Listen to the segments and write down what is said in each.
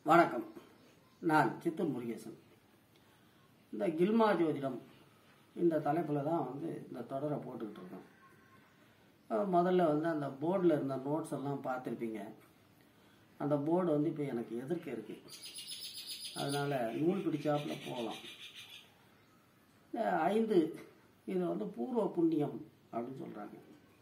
வணக்கம் நான் சித்தூர் முருகேசன் இந்த கில்மா ஜோதிடம் இந்த தலைப்பில் தான் வந்து இந்த தொடரை போட்டுக்கிட்டு இருக்கோம் அஹ் முதல்ல வந்து அந்த போர்டில் இருந்த நோட்ஸ் எல்லாம் பார்த்துருப்பீங்க அந்த போர்டு வந்து இப்போ எனக்கு எதிர்க்க இருக்கு அதனால் நூல் பிடிச்சாப்புல போகலாம் இந்த ஐந்து இது வந்து பூர்வ புண்ணியம் அப்படின்னு சொல்கிறாங்க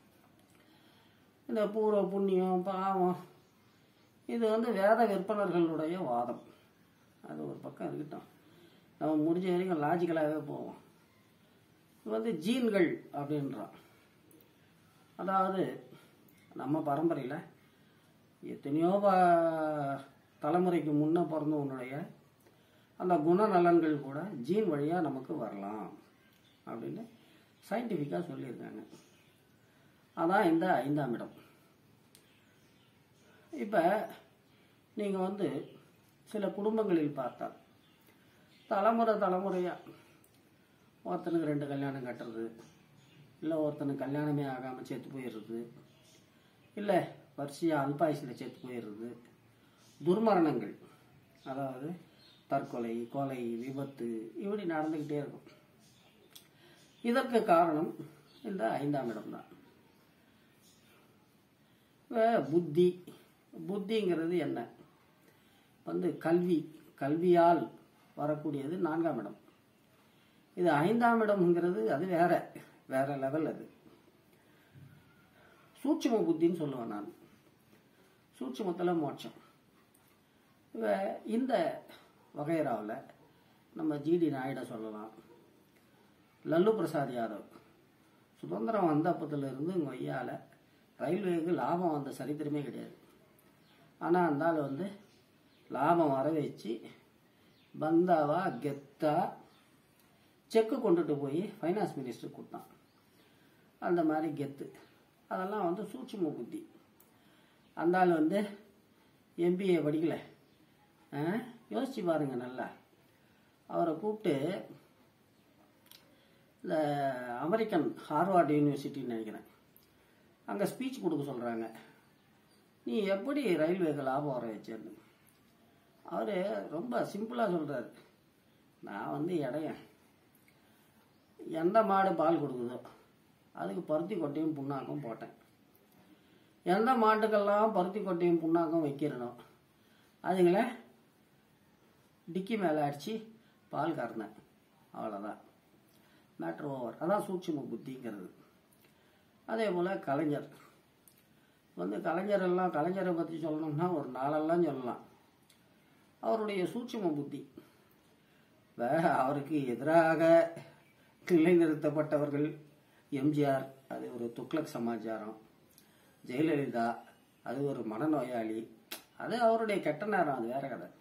இந்த பூர்வ புண்ணியம் பாவம் இது வந்து வேத விற்பனர்களுடைய வாதம் அது ஒரு பக்கம் இருக்கட்டும் நம்ம முடிஞ்ச வரைக்கும் லாஜிக்கலாகவே போவோம் இது வந்து ஜீன்கள் அப்படின்றான் அதாவது நம்ம பரம்பரையில் எத்தனையோ ப- தலைமுறைக்கு முன்ன பிறந்தவனுடைய அந்த குணநலன்கள் கூட ஜீன் வழியாக நமக்கு வரலாம் அப்படின்னு சயின்டிஃபிக்காக சொல்லியிருக்காங்க அதான் இந்த ஐந்தாம் இடம் இப்போ நீங்கள் வந்து சில குடும்பங்களில் பார்த்தா தலைமுறை தலைமுறையாக ஒருத்தனுக்கு ரெண்டு கல்யாணம் கட்டுறது இல்லை ஒருத்தனுக்கு கல்யாணமே ஆகாமல் செத்து போயிடுறது இல்லை வரிசையாக அல்பாயுசில் செத்து போயிடுறது துர்மரணங்கள் அதாவது தற்கொலை கொலை விபத்து இப்படி நடந்துக்கிட்டே இருக்கும் இதற்கு காரணம் இந்த ஐந்தாம் இடம் தான் புத்தி புத்திங்கிறது என்ன வந்து கல்வி கல்வியால் வரக்கூடியது நான்காம் இடம் இது ஐந்தாம் இடம்ங்கிறது அது வேற வேற லெவல் அது சூட்சும புத்தின்னு சொல்லுவேன் நான் சூட்சுமத்தில் மோட்சம் இவ இந்த வகைராவில் நம்ம ஜிடி நாயுட சொல்லலாம் லல்லு பிரசாத் யாதவ் சுதந்திரம் வந்த அப்பத்திலிருந்து இங்கே ஐயால ரயில்வேக்கு லாபம் வந்த சரித்திரமே கிடையாது ஆனால் அந்த ஆள் வந்து லாபம் வர வச்சு பந்தாவா கெத்தா செக்கு கொண்டுட்டு போய் ஃபைனான்ஸ் மினிஸ்டர் கொடுத்தான் அந்த மாதிரி கெத்து அதெல்லாம் வந்து சூட்சும புத்தி அந்த ஆள் வந்து எம்பிஏ படிக்கல ஆ? யோசிச்சு பாருங்க நல்லா அவரை கூப்பிட்டு இந்த அமெரிக்கன் ஹார்வார்டு யூனிவர்சிட்டின்னு நினைக்கிறேன் அங்கே ஸ்பீச் கொடுக்க சொல்கிறாங்க நீ எப்படி ரயில்வேக்கு லாபம் வர வச்சேன்னு அவர் ரொம்ப சிம்பிளாக சொல்கிறாரு நான் வந்து இடையன் எந்த மாடு பால் கொடுக்குதோ அதுக்கு பருத்தி கொட்டையும் புண்ணாக்கும் போட்டேன் எந்த மாட்டுக்கெல்லாம் பருத்தி கொட்டையும் புண்ணாக்கும் வைக்கிறனோ அதுங்களை டிக்கி மேலே அடித்து பால் கறந்தேன் அவ்வளோதான் மேட்ரு ஓவர் அதான் சூட்சும புத்திங்கிறது அதே போல் கலைஞர் வந்து கலைஞர் எல்லாம் கலைஞரை பற்றி சொல்லணும்னா ஒரு நாளெல்லாம் சொல்லலாம் அவருடைய சூட்சும புத்தி வே- அவருக்கு எதிராக நிலைநிறுத்தப்பட்டவர்கள் எம்ஜிஆர் அது ஒரு துக்ளக் சமாச்சாரம் ஜெயலலிதா அது ஒரு மனநோயாளி அது அவருடைய கெட்ட நேரம் அது வேற கதை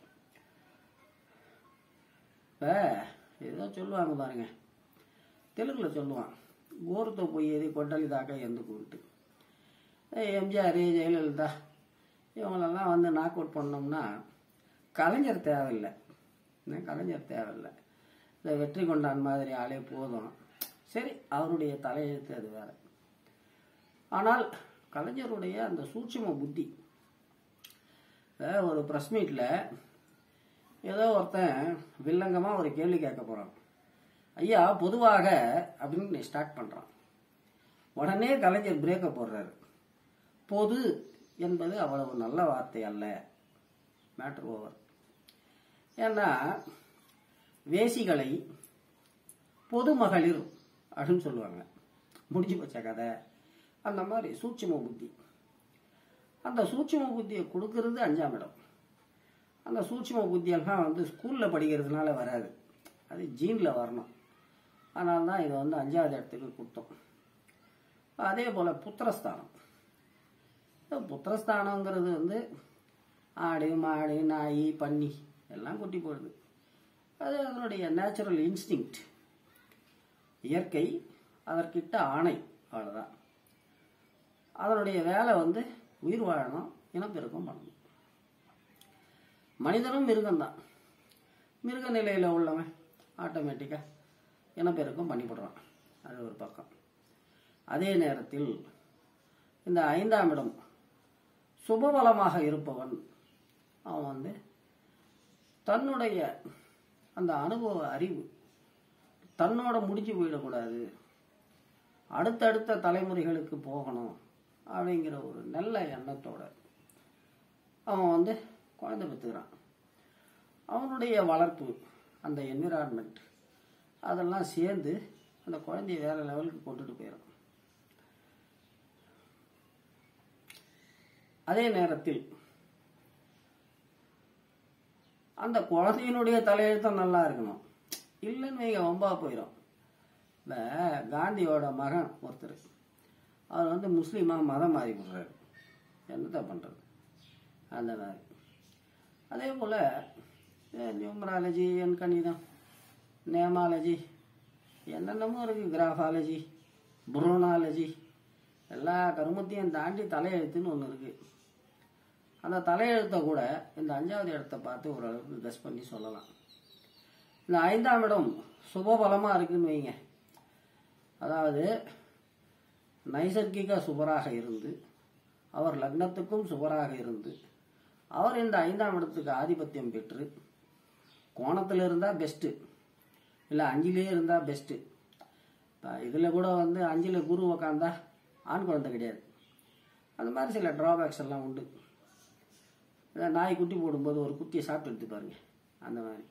இப்போ ஏதோ சொல்லுவாங்க பாருங்க தெலுங்குல சொல்லுவான் கோரத்தை போய் கொட்டலி தாக்க எந்துக்குன்ட்டு எம்ஜிஆர் ஜெயலலிதா இவங்களெல்லாம் வந்து நாக் அவுட் பண்ணோம்னா கலைஞர் தேவையில்லை என்ன கலைஞர் தேவையில்லை இந்த வெற்றி கொண்டான் மாதிரி ஆளே போதும் சரி அவருடைய தலையெழுத்து அது வேற ஆனால் கலைஞருடைய அந்த சூட்சும புத்தி இப்ப ஒரு ப்ரெஸ் மீட்டில் ஏதோ ஒருத்தன் வில்லங்கமாக ஒரு கேள்வி கேட்க போகிறான் ஐயா பொதுவாக அப்படின்னு நீ ஸ்டார்ட் பண்ணுறான் உடனே கலைஞர் பிரேக்கை போடுறாரு பொது என்பது அவ்வளவு நல்ல வார்த்தை அல்ல மேட்ரு ஓவர் ஏன்னா வேசிகளை பொது மகளிர் அப்படின்னு சொல்லுவாங்க முடிஞ்சு போச்ச கதை அந்த மாதிரி சூட்சும புத்தி அந்த சூட்சும புத்தியை கொடுக்கறது அஞ்சாம் இடம் அந்த சூட்சும புத்தியெல்லாம் வந்து ஸ்கூலில் படிக்கிறதுனால வராது அது ஜீனில் வரணும் அதனால தான் இதை வந்து அஞ்சாவது இடத்துக்கு கொடுத்தோம் அதே போல் புத்திரஸ்தானம் இந்த புத்திரஸ்தானங்கிறது வந்து ஆடு மாடு நாய் பன்னி எல்லாம் குட்டி போடுது அது அதனுடைய நேச்சுரல் இன்ஸ்டிங்க்ட் இயற்கை அதற்கிட்ட ஆணை அவ்வளோதான் அதனுடைய வேலை வந்து உயிர் வாழணும் இனப்பெருக்கம் பண்ணணும் மனிதனும் மிருகம்தான் மிருக நிலையில் உள்ளவன் ஆட்டோமேட்டிக்காக இனப்பெருக்கம் பண்ணிவிடுறான் அது ஒரு பக்கம் அதே நேரத்தில் இந்த ஐந்தாம் இடம் சுபபலமாக இருப்பவன் அவன் வந்து தன்னுடைய அந்த அனுபவ அறிவு தன்னோட முடிஞ்சு போயிடக்கூடாது அடுத்தடுத்த தலைமுறைகளுக்கு போகணும் அப்படிங்கிற ஒரு நல்ல எண்ணத்தோட அவன் வந்து குழந்தை பெற்றுக்கிறான் அவனுடைய வளர்ப்பு அந்த என்விரான்மெண்ட் அதெல்லாம் சேர்ந்து அந்த குழந்தைய வேற லெவலுக்கு கொண்டுட்டு போயிடும் அதே நேரத்தில் அந்த குழந்தையினுடைய தலையெழுத்தம் நல்லா இருக்கணும் இல்லைன்னு வைங்க வம்பா போயிடும் இந்த காந்தியோட மகன் ஒருத்தர் அவர் வந்து முஸ்லீமாக மதம் மாறி விடுறாரு என்னத்த பண்ணுறது அந்த மாதிரி அதே போல் நியூமராலஜி என் கணிதம் நேமாலஜி என்னென்னமோ இருக்குது கிராஃபாலஜி புரோனாலஜி எல்லா கருமத்தையும் தாண்டி தலையெழுத்துன்னு ஒன்று இருக்குது அந்த தலையெழுத்தை கூட இந்த அஞ்சாவது இடத்தை பார்த்து ஓரளவுக்கு கெஸ் பண்ணி சொல்லலாம் இந்த ஐந்தாம் இடம் சுபபலமாக இருக்குன்னு வைங்க அதாவது நைசர்கிக சுபராக இருந்து அவர் லக்னத்துக்கும் சுபராக இருந்து அவர் இந்த ஐந்தாம் இடத்துக்கு ஆதிபத்தியம் பெற்று கோணத்தில் இருந்தால் பெஸ்ட்டு இல்லை அஞ்சிலே இருந்தால் பெஸ்ட்டு இப்போ இதில் கூட வந்து அஞ்சில் குரு உக்காந்தா ஆண் குழந்தை கிடையாது அந்த மாதிரி சில ட்ராபேக்ஸ் எல்லாம் உண்டு இதை நாய் குட்டி போடும்போது ஒரு குட்டியை சாப்பிட்டு எடுத்து பாருங்க அந்த மாதிரி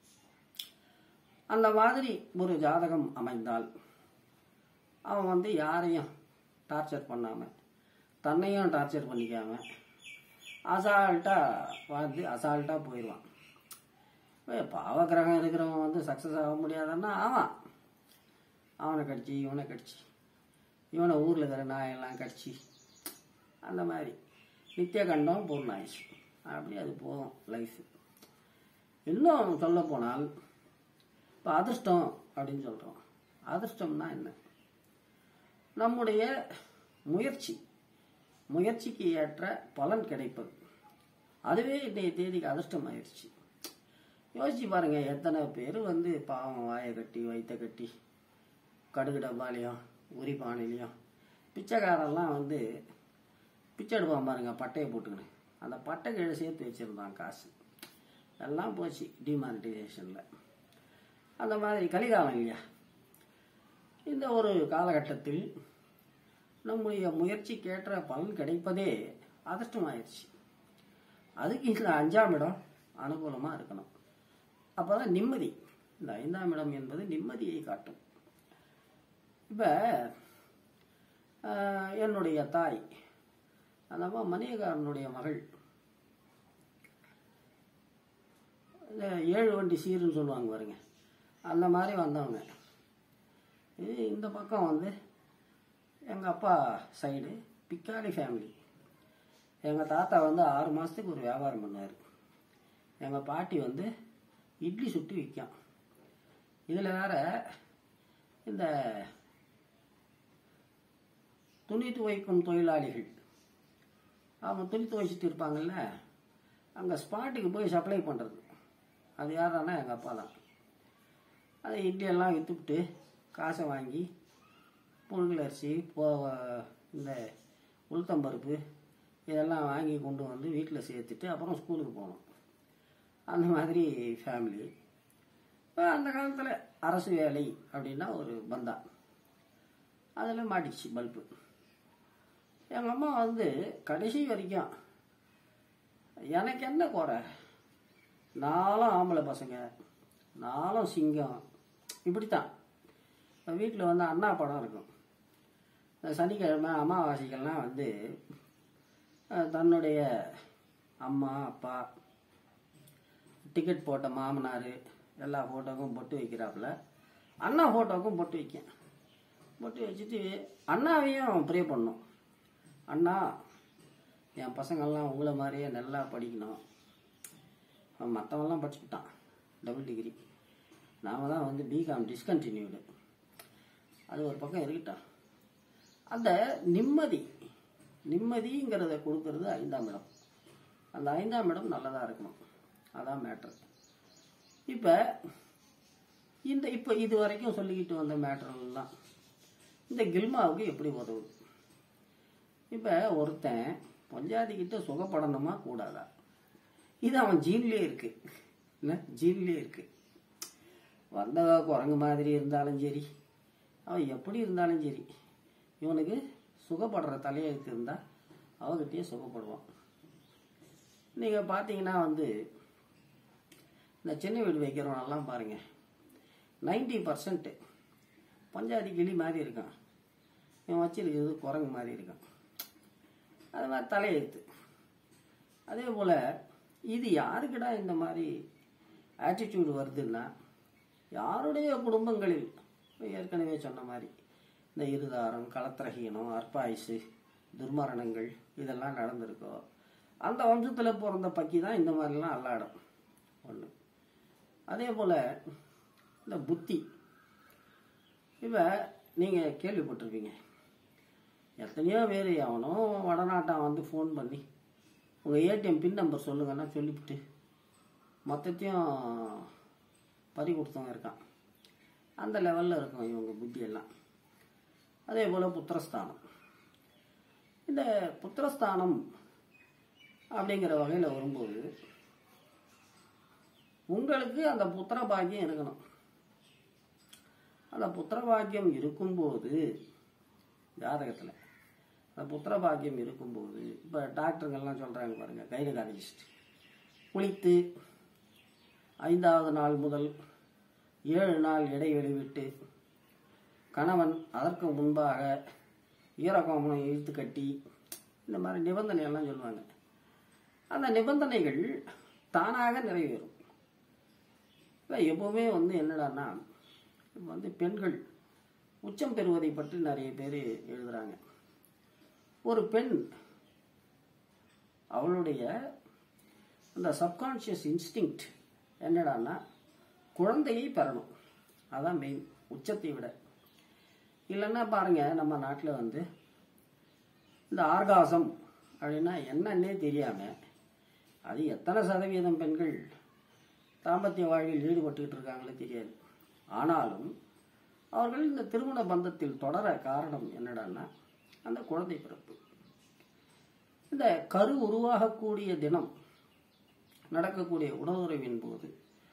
அந்த மாதிரி ஒரு ஜாதகம் அமைந்தால் அவன் வந்து யாரையும் டார்ச்சர் பண்ணாமல் தன்னையும் டார்ச்சர் பண்ணிக்காம அசால்ட்டாக வாழ்ந்து அசால்ட்டாக போயிடுவான் பாவக்கிரகம் இருக்கிறவன் வந்து சக்ஸஸ் ஆக முடியாதுன்னா ஆமாம் அவனை கடிச்சு இவனை கடிச்சு இவனை ஊரில் இருக்கிற நாயெல்லாம் கடிச்சு அந்த மாதிரி நித்திய கண்டம் பூர்ணாயிடுச்சு அப்படி அது போதும் லைஃப் இன்னும் சொல்ல போனால் இப்போ அதிர்ஷ்டம் அப்படின்னு சொல்கிறோம் அதிர்ஷ்டம்னா என்ன நம்முடைய முயற்சி முயற்சிக்கு ஏற்ற பலன் கிடைப்பது அதுவே இன்றைய தேதிக்கு அதிர்ஷ்டம் ஆயிடுச்சு யோசிச்சு பாருங்க எத்தனை பேர் வந்து பாவம் வாயை கட்டி வயிற்ற கட்டி கடுகு டப்பாலையும் உரி பானையிலையும் பிச்சைக்காரெல்லாம் வந்து பிச்சை எடுப்பான் பாருங்க பட்டையை போட்டுக்கின்னு அந்த பட்டை கீழே சேர்த்து வச்சுருந்தான் காசு எல்லாம் போச்சு டிமானிட்டைசேஷனில் அந்த மாதிரி கலிகாலம் இல்லையா இந்த ஒரு காலகட்டத்தில் நம்முடைய முயற்சிக்கேற்ற பலன் கிடைப்பதே அதிர்ஷ்டமாயிருச்சு அதுக்கு இந்த அஞ்சாம் இடம் அனுகூலமாக இருக்கணும் அப்போ தான் நிம்மதி இந்த ஐந்தாம் இடம் என்பது நிம்மதியை காட்டும் இப்போ என்னுடைய தாய் அந்த அம்மா மணியக்காரனுடைய மகள் இந்த ஏழு வண்டி சீருன்னு சொல்லுவாங்க பாருங்க அந்த மாதிரி வந்தவங்க இது இந்த பக்கம் வந்து எங்கள் அப்பா சைடு பிக்காலி ஃபேமிலி எங்கள் தாத்தா வந்து ஆறு மாதத்துக்கு ஒரு வியாபாரம் பண்ணார் எங்கள் பாட்டி வந்து இட்லி சுட்டு விற்கும் இதில் வேற இந்த துணி துவைக்கும் தொழிலாளிகள் அவங்க துணி துவைச்சிட்டு இருப்பாங்கல்ல அங்கே ஸ்பாட்டுக்கு போய் சப்ளை பண்ணுறது அது யாரானா எங்கள் அப்பா தான் அதை இட்லியெல்லாம் விற்றுவிட்டு காசை வாங்கி புழுங்கல் அரிசி போ இந்த உளுத்தம்பருப்பு இதெல்லாம் வாங்கி கொண்டு வந்து வீட்டில் சேர்த்துட்டு அப்புறம் ஸ்கூலுக்கு போகணும் அந்த மாதிரி ஃபேமிலி இப்போ அந்த காலத்தில் அரசு வேலை அப்படின்னா ஒரு பந்தா அதில் மாட்டிச்சு பல்பு எங்கள் அம்மா வந்து கடைசி வரைக்கும் எனக்கு என்ன குறை நாலும் ஆம்பளை பசங்க நாலும் சிங்கம் இப்படித்தான் இப்போ வீட்டில் வந்து அண்ணா படம் இருக்கும் இந்த சனிக்கிழமை அமாவாசைக்கெல்லாம் வந்து அஹ், தன்னுடைய அம்மா அப்பா டிக்கெட் போட்ட மாமனார் எல்லா ஃபோட்டோக்கும் பொட்டு வைக்கிறாப்புல அண்ணா ஃபோட்டோக்கும் பொட்டு வைக்கேன் பொட்டு வச்சுட்டு அண்ணாவையும் ப்ரே பண்ணும் அண்ணா என் பசங்கள்லாம் உங்களை மாதிரியே நல்லா படிக்கணும் அவன் மற்றவன்லாம் படிச்சுட்டான் டபுள் டிகிரி நாம தான் வந்து பிகாம் டிஸ்கண்டினியூடு அது ஒரு பக்கம் இருக்கட்டும் அந்த நிம்மதி நிம்மதிங்கிறத கொடுக்கறது ஐந்தாம் இடம் அந்த ஐந்தாம் இடம் நல்லதாக இருக்கணும் அதான் மேட்ரு இப்போ இந்த இப்போ இது வரைக்கும் சொல்லிக்கிட்டு வந்த மேட்டர்லாம் இந்த கில்மாவுக்கு எப்படி உதவுது இப்போ ஒருத்தன் பொஞ்சாதிக்கிட்ட சுகப்படணுமா கூடாதா இது அவன் ஜீன்லேயே இருக்கு என்ன ஜீன்லேயே இருக்கு வந்த குரங்கு மாதிரி இருந்தாலும் சரி அவன் எப்படி இருந்தாலும் சரி இவனுக்கு சுகப்படுற தலையெழுத்து இருந்தால் அவகிட்டயே சுகப்படுவான் நீங்கள் பார்த்தீங்கன்னா வந்து இந்த சின்ன வீடு வைக்கிறவனெல்லாம் பாருங்க நைன்டி பர்சன்ட் பஞ்சாதி கிளி மாதிரி இருக்கான் இவன் வச்சிருக்கிறது குரங்கு மாதிரி இருக்கான் அது மாதிரி தலையெழுத்து அதே போல் இது யாருக்குடா இந்த மாதிரி ஆட்டிடியூடு வருதுன்னா யாருடைய குடும்பங்களில் ஏற்கனவே சொன்ன மாதிரி இந்த இருதாரம் களத்திரஹீனம் அற்பாயுசு துர்மரணங்கள் இதெல்லாம் நடந்திருக்கோ அந்த வம்சத்தில் பிறந்த பக்கி தான் இந்த மாதிரிலாம் அல்லாடும் ஒன்று அதே போல் இந்த புத்தி இப்போ நீங்கள் கேள்விப்பட்டிருப்பீங்க எத்தனையோ பேர் அவனோ வடநாட்டான் வந்து ஃபோன் பண்ணி உங்கள் ஏடிஎம் பின் நம்பர் சொல்லுங்கன்னா சொல்லிவிட்டு மொத்தத்தையும் பறி கொடுத்தவங்க இருக்கான் அந்த லெவலில் இருக்கும் இவங்க புத்தியெல்லாம் அதே போல் புத்திரஸ்தானம் இந்த புத்திரஸ்தானம் அப்படிங்கிற வகையில் வரும்போது உங்களுக்கு அந்த புத்திர பாக்கியம் இருக்கணும் அந்த புத்திர பாக்கியம் இருக்கும்போது ஜாதகத்தில் அந்த புத்திர பாக்கியம் இருக்கும்போது இப்போ டாக்டருங்கெல்லாம் சொல்கிறாங்க பாருங்கள் கைனகாலஜிஸ்ட் குளித்து ஐந்தாவது நாள் முதல் ஏழு நாள் இடைவெளி விட்டு கணவன் அதற்கு முன்பாக ஈரக்கோமனம் இழுத்து கட்டி இந்த மாதிரி நிபந்தனை எல்லாம் சொல்லுவாங்க அந்த நிபந்தனைகள் தானாக நிறைவேறும் இப்போ எப்போவுமே வந்து என்னடான்னா இப்ப வந்து பெண்கள் உச்சம் பெறுவதை பற்றி நிறைய பேர் எழுதுறாங்க ஒரு பெண் அவளுடைய அந்த சப்கான்ஷியஸ் இன்ஸ்டிங்க்ட் என்னடான்னா குழந்தையை பெறணும் அதான் மெயின் உச்சத்தை விட இல்லைன்னா பாருங்க நம்ம நாட்டில் வந்து இந்த ஆர்காசம் அப்படின்னா என்னன்னே தெரியாம அது எத்தனை சதவீதம் பெண்கள் தாம்பத்திய வாழ்வில் ஈடுபட்டுக்கிட்டு இருக்காங்களே தெரியாது ஆனாலும் அவர்கள் இந்த திருமண பந்தத்தில் தொடர காரணம் என்னடான்னா அந்த குழந்தை பிறப்பு இந்த கரு உருவாகக்கூடிய தினம் நடக்கக்கூடிய உடலுறவின் போது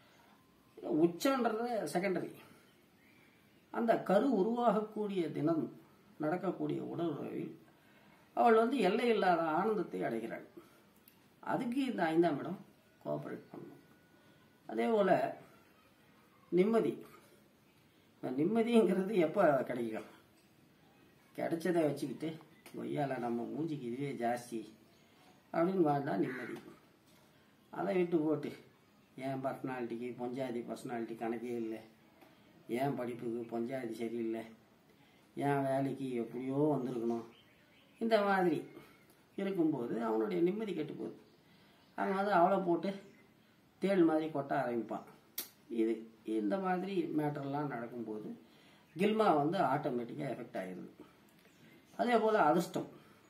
உச்சன்றது செகண்டரி அந்த கரு உருவாகக்கூடிய தினம் நடக்கக்கூடிய உடலுறவில் அவள் வந்து எல்லை இல்லாத ஆனந்தத்தை அடைகிறாள் அதுக்கு இந்த ஐந்தாம் இடம் கோஆப்ரேட் பண்ணும் அதே போல் நிம்மதி இந்த நிம்மதிங்கிறது எப்போ கிடைக்கும் கிடைச்சதை வச்சுக்கிட்டு கொய்யால நம்ம மூஞ்சிக்கு இதுவே ஜாஸ்தி அப்படின்னு வாழ்ந்தா நிம்மதி அதை விட்டு போட்டு என் பர்சனாலிட்டிக்கு பொஞ்சாதி பர்சனாலிட்டி கணக்கே இல்லை என் படிப்புக்கு பொஞ்சாதி சரியில்லை என் வேலைக்கு எப்படியோ வந்திருக்கணும் இந்த மாதிரி இருக்கும்போது அவனுடைய நிம்மதி கெட்டு போகுது அவன் வந்து அவளை போட்டு தேள் மாதிரி கொட்ட ஆரம்பிப்பான் இது இந்த மாதிரி மேட்டர்லாம் நடக்கும்போது கில்மா வந்து ஆட்டோமேட்டிக்காக எஃபெக்ட் ஆகிடுது அதே போல் அதிர்ஷ்டம்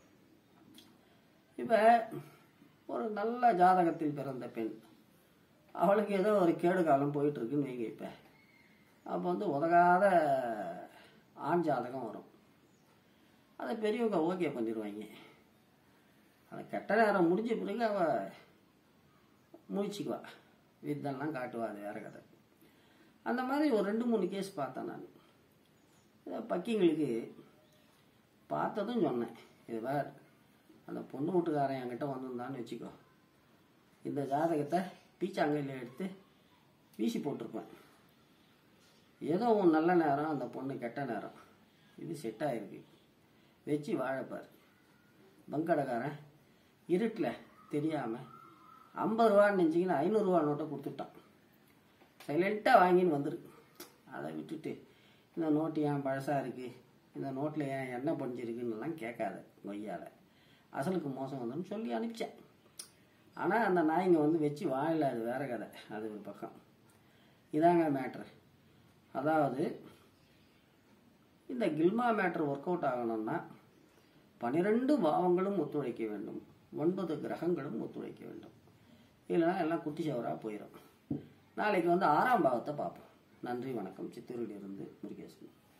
இப்போ ஒரு நல்ல ஜாதகத்தில் பிறந்த பெண் அவளுக்கு ஏதோ ஒரு கேடு காலம் போயிட்டு இருக்குன்னு வைங்க இப்போ அப்போ வந்து உதகாத ஆண் ஜாதகம் வரும் அதை பெரியவங்க ஓகே பண்ணிடுவாங்க அந்த கெட்ட நேரம் முடிஞ்ச பிறகு அவ முடிச்சுக்குவா வித்தெல்லாம் காட்டுவா அது வேற கதை அந்த மாதிரி ஒரு ரெண்டு மூணு கேஸ் பார்த்தேன் நான் இதை பக்கிங்களுக்கு பார்த்ததும் சொன்னேன் இது வேற அந்த பொண்ணு வீட்டுக்காரன் என்கிட்ட வந்திருந்தான்னு வச்சுக்கோ இந்த ஜாதகத்தை பீச்சாங்கையில் எடுத்து வீசி போட்டிருப்பேன் ஏதோ உன் நல்ல நேரம் அந்த பொண்ணு கெட்ட நேரம் இது செட் ஆயிருக்கு வச்சு வாழைப்பார் பங்கடைக்காரன் இருட்டில் தெரியாமல் ஐம்பது ரூபான்னு நினச்சிங்கன்னா ஐநூறுரூவா நோட்டை கொடுத்துட்டான் சைலண்ட்டாக வாங்கின்னு வந்துரு அதை விட்டுட்டு இந்த நோட்டு ஏன் பழசாக இருக்குது இந்த நோட்டில் ஏன் என்ன படிஞ்சிருக்குன்னுலாம் கேட்காத கொய்யால அசலுக்கு மோசம் வந்தோன்னு சொல்லி அனுப்பிச்சேன் ஆனால் அந்த நாய்ங்க வந்து வச்சு வாயில அது வேற கதை அது ஒரு பக்கம் இதாங்க மேட்ரு அதாவது இந்த கில்மா மேட்ரு ஒர்க் அவுட் ஆகணும்னா பனிரெண்டு பாவங்களும் ஒத்துழைக்க வேண்டும் ஒன்பது கிரகங்களும் ஒத்துழைக்க வேண்டும் இல்லைன்னா எல்லாம் குட்டி சவராக போயிடும் நாளைக்கு வந்து ஆறாம் பாவத்தை பார்ப்போம் நன்றி வணக்கம் சித்தூரிலிருந்து முருகேசன்